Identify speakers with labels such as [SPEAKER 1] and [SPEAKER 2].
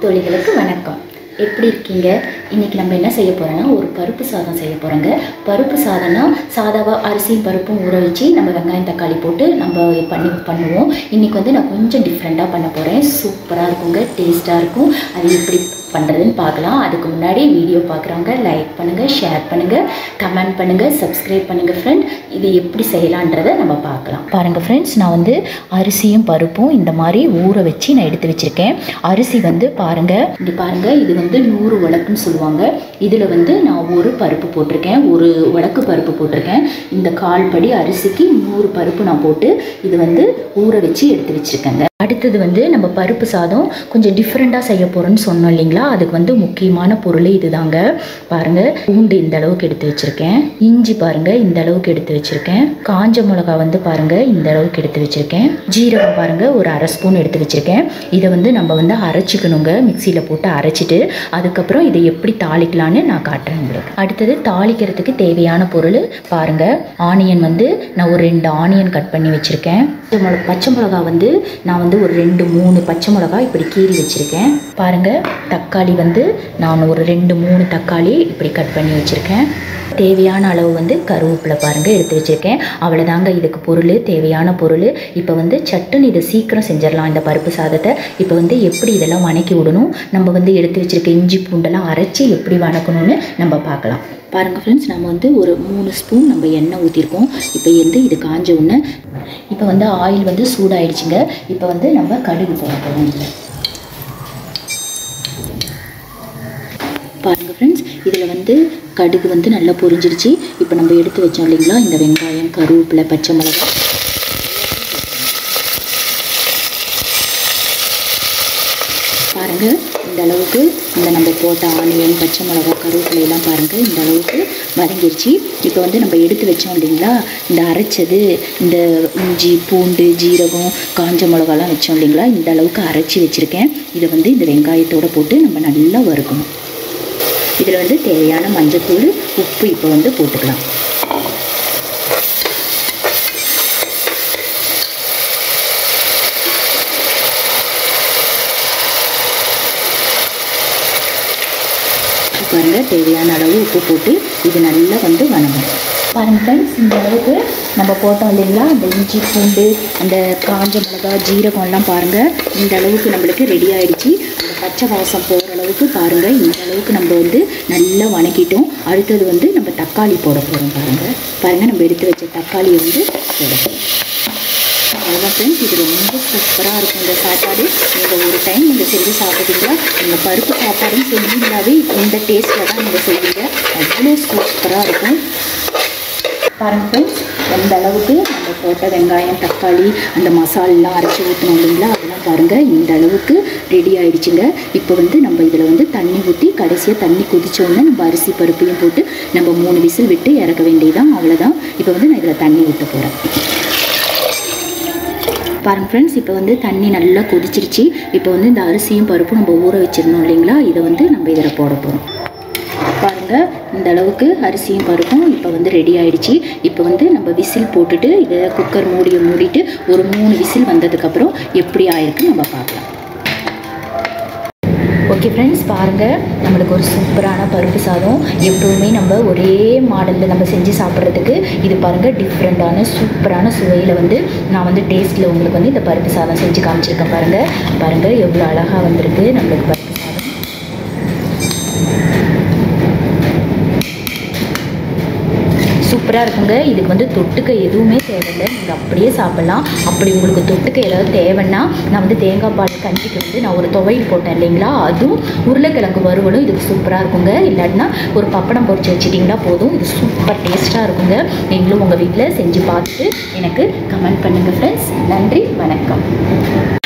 [SPEAKER 1] தோழிகளுக்கு வணக்கம் எப்படி இருக்கீங்க இன்னைக்கு நம்ம என்ன செய்ய போறோம்னா ஒரு பருப்பு சாதம் செய்ய போகிறோங்க பருப்பு சாதம்னா சாதாவாக அரிசியும் பருப்பும் ஊற வச்சு நம்ம வெங்காயம் தக்காளி போட்டு நம்ம பண்ணி பண்ணுவோம் இன்னைக்கு வந்து நான் கொஞ்சம் டிஃப்ரெண்ட்டாக பண்ண போகிறேன் சூப்பராக இருக்குங்க டேஸ்ட்டாக இருக்கும் அது எப்படி பண்ணுறதுன்னு பார்க்கலாம் அதுக்கு முன்னாடி வீடியோ பார்க்குறவங்க லைக் பண்ணுங்கள் ஷேர் பண்ணுங்கள் கமெண்ட் பண்ணுங்கள் சப்ஸ்கிரைப் பண்ணுங்கள் ஃப்ரெண்ட் இது எப்படி செய்யலான்றதை நம்ம பார்க்கலாம் பாருங்கள் ஃப்ரெண்ட்ஸ் நான் வந்து அரிசியும் பருப்பும் இந்த மாதிரி ஊற வச்சு நான் எடுத்து வச்சுருக்கேன் அரிசி வந்து பாருங்கள் இங்கே பாருங்கள் இது வந்து நூறு உலக்குன்னு சொல்லுவாங்க இதில் வந்து நான் ஒரு பருப்பு போட்டிருக்கேன் ஒரு உலக்கு பருப்பு போட்டிருக்கேன் இந்த கால் படி அரிசிக்கு நூறு பருப்பு நான் போட்டு இது வந்து ஊற வச்சு எடுத்து வச்சுருக்கேங்க அடுத்தது வந்து நம்ம பருப்பு சாதம் கொஞ்சம் டிஃப்ரெண்ட்டாக செய்ய போகிறோன்னு சொன்னோம் இல்லைங்களா அதுக்கு வந்து முக்கியமான பொருள் இதுதாங்க பாருங்கள் பூண்டு இந்த அளவுக்கு எடுத்து வச்சுருக்கேன் இஞ்சி பாருங்கள் இந்த அளவுக்கு எடுத்து வச்சுருக்கேன் காஞ்ச மிளகா வந்து பாருங்கள் இந்த அளவுக்கு எடுத்து வச்சுருக்கேன் ஜீரகம் பாருங்கள் ஒரு அரை ஸ்பூன் எடுத்து வச்சுருக்கேன் இதை வந்து நம்ம வந்து அரைச்சிக்கணுங்க மிக்சியில் போட்டு அரைச்சிட்டு அதுக்கப்புறம் இதை எப்படி தாளிக்கலான்னு நான் காட்டுறேன் உங்களுக்கு அடுத்தது தாளிக்கிறதுக்கு தேவையான பொருள் பாருங்கள் ஆனியன் வந்து நான் ஒரு ரெண்டு ஆனியன் கட் பண்ணி வச்சுருக்கேன் பச்சை மிளகா பச்சை மிளகா வந்து நான் வந்து ஒரு ரெண்டு மூணு பச்சை மிளகா இப்படி கீறி வச்சுருக்கேன் பாருங்கள் தக்காளி வந்து நான் ஒரு ரெண்டு மூணு தக்காளி இப்படி கட் பண்ணி வச்சுருக்கேன் தேவையான அளவு வந்து கருவேப்பிலை பாருங்கள் எடுத்து வச்சுருக்கேன் அவ்வளோதாங்க இதுக்கு பொருள் தேவையான பொருள் இப்போ வந்து சட்டுன்னு இதை சீக்கிரம் செஞ்சிடலாம் இந்த பருப்பு சாதத்தை இப்போ வந்து எப்படி இதெல்லாம் வணக்கி விடணும் நம்ம வந்து எடுத்து வச்சுருக்க இஞ்சி பூண்டெல்லாம் அரைச்சி எப்படி வணக்கணும்னு நம்ம பார்க்கலாம் பாருங்கள் ஃப்ரெண்ட்ஸ் நம்ம வந்து ஒரு மூணு ஸ்பூன் நம்ம எண்ணெய் ஊற்றிருக்கோம் இப்போ வந்து இது காஞ்ச உடனே இப்போ வந்து ஆயில் வந்து சூடாயிடுச்சுங்க இப்போ வந்து நம்ம கடுகு போட போகிறோம் இதில் பாருங்கள் ஃப்ரெண்ட்ஸ் இதில் வந்து கடுகு வந்து நல்லா பொரிஞ்சிருச்சு இப்போ நம்ம எடுத்து வச்சோம் இல்லைங்களா இந்த வெங்காயம் கருவேப்பிலை பச்சை மிளகாய் பாருங்கள் இந்த அளவுக்கு இந்த நம்ம போட்ட ஆனியன் பச்சை மிளகா கருவேப்பிலையெல்லாம் பாருங்கள் இந்த அளவுக்கு வதங்கிருச்சு இப்போ வந்து நம்ம எடுத்து வச்சோம் இல்லைங்களா இந்த அரைச்சது இந்த இஞ்சி பூண்டு ஜீரகம் காஞ்ச மிளகாலாம் வச்சோம் இல்லைங்களா இந்த அளவுக்கு அரைச்சி வச்சுருக்கேன் இதை வந்து இந்த வெங்காயத்தோடு போட்டு நம்ம நல்லா வறுக்கணும் இதில் வந்து தேவையான மஞ்சத்தூள் உப்பு இப்போ வந்து போட்டுக்கலாம் பாருங்கள் தேவையான அளவு உப்பு போட்டு இது நல்லா வந்து வணங்கும் பாருங்கள் ஃப்ரெண்ட்ஸ் இந்த அளவுக்கு நம்ம போட்டோம் இல்லைங்களா அந்த இஞ்சி பூண்டு அந்த காஞ்ச மிளகா ஜீரகம்லாம் பாருங்கள் இந்த அளவுக்கு நம்மளுக்கு ரெடி ஆயிடுச்சு அந்த பச்சை வாசம் போகிற அளவுக்கு பாருங்கள் இந்த அளவுக்கு நம்ம வந்து நல்லா வணக்கிட்டோம் அடுத்தது வந்து நம்ம தக்காளி போட போகிறோம் பாருங்கள் பாருங்கள் நம்ம எடுத்து வச்ச தக்காளியை வந்து போட போகிறோம் அவ்வளோதான் ஃப்ரெண்ட்ஸ் இது ரொம்ப சூப்பராக இருக்கும் இந்த சாப்பாடு நீங்கள் ஒரு டைம் நீங்கள் செஞ்சு சாப்பிட்டீங்களா நீங்கள் பருப்பு சாப்பாடும் செஞ்சீங்களாவே இந்த டேஸ்ட்டில் தான் நீங்கள் செய்வீங்க அவ்வளோ சூப்பராக இருக்கும் பாருங்கள் ஃப்ரெண்ட்ஸ் எந்த அளவுக்கு நம்ம போட்ட வெங்காயம் தக்காளி அந்த மசாலெலாம் அரைச்சி ஊற்றணும் இல்லைங்களா அதெல்லாம் பாருங்கள் இந்த அளவுக்கு ரெடி ஆயிடுச்சுங்க இப்போ வந்து நம்ம இதில் வந்து தண்ணி ஊற்றி கடைசியாக தண்ணி கொதிச்சோடனே நம்ம அரிசி பருப்பையும் போட்டு நம்ம மூணு விசில் விட்டு இறக்க வேண்டியதான் அவ்வளோதான் இப்போ வந்து நான் இதில் தண்ணி ஊற்ற போகிறேன் பாருங்கள் ஃப்ரெண்ட்ஸ் இப்போ வந்து தண்ணி நல்லா கொதிச்சிருச்சு இப்போ வந்து இந்த அரிசியும் பருப்பும் நம்ம ஊற வச்சுருந்தோம் இல்லைங்களா இதை வந்து நம்ம இதில் போட போகிறோம் பாருங்கள் இந்த அளவுக்கு அரிசியும் பருப்பும் இப்போ வந்து ரெடி ஆயிடுச்சு இப்போ வந்து நம்ம விசில் போட்டுட்டு இதை குக்கர் மூடியை மூடிட்டு ஒரு மூணு விசில் வந்ததுக்கப்புறம் எப்படி ஆயிருக்கு நம்ம பார்க்கலாம் ஓகே ஃப்ரெண்ட்ஸ் பாருங்கள் நம்மளுக்கு ஒரு சூப்பரான பருப்பு சாதம் எப்போவுமே நம்ம ஒரே மாடலில் நம்ம செஞ்சு சாப்பிட்றதுக்கு இது பாருங்கள் டிஃப்ரெண்ட்டான சூப்பரான சுவையில் வந்து நான் வந்து டேஸ்ட்டில் உங்களுக்கு வந்து இந்த பருப்பு சாதம் செஞ்சு காமிச்சிருக்கேன் பாருங்கள் பாருங்கள் எவ்வளோ அழகாக வந்திருக்கு நம்மளுக்கு பருப்பு சாதம் சூப்பராக இருக்குங்க இதுக்கு வந்து தொட்டுக்க எதுவுமே தேவையில்லை நீங்கள் அப்படியே சாப்பிட்லாம் அப்படி உங்களுக்கு தொட்டுக்க ஏதாவது தேவைன்னா நான் வந்து தேங்காய் பால் கஞ்சிக்கு வந்து நான் ஒரு துவையல் போட்டேன் இல்லைங்களா அதுவும் உருளைக்கிழங்கு வறுவலும் இதுக்கு சூப்பராக இருக்குங்க இல்லாட்டினா ஒரு பப்படம் பொரிச்சு வச்சுட்டிங்கன்னா போதும் இது சூப்பர் டேஸ்ட்டாக இருக்குங்க நீங்களும் உங்கள் வீட்டில் செஞ்சு பார்த்துட்டு எனக்கு கமெண்ட் பண்ணுங்கள் ஃப்ரெண்ட்ஸ் நன்றி வணக்கம்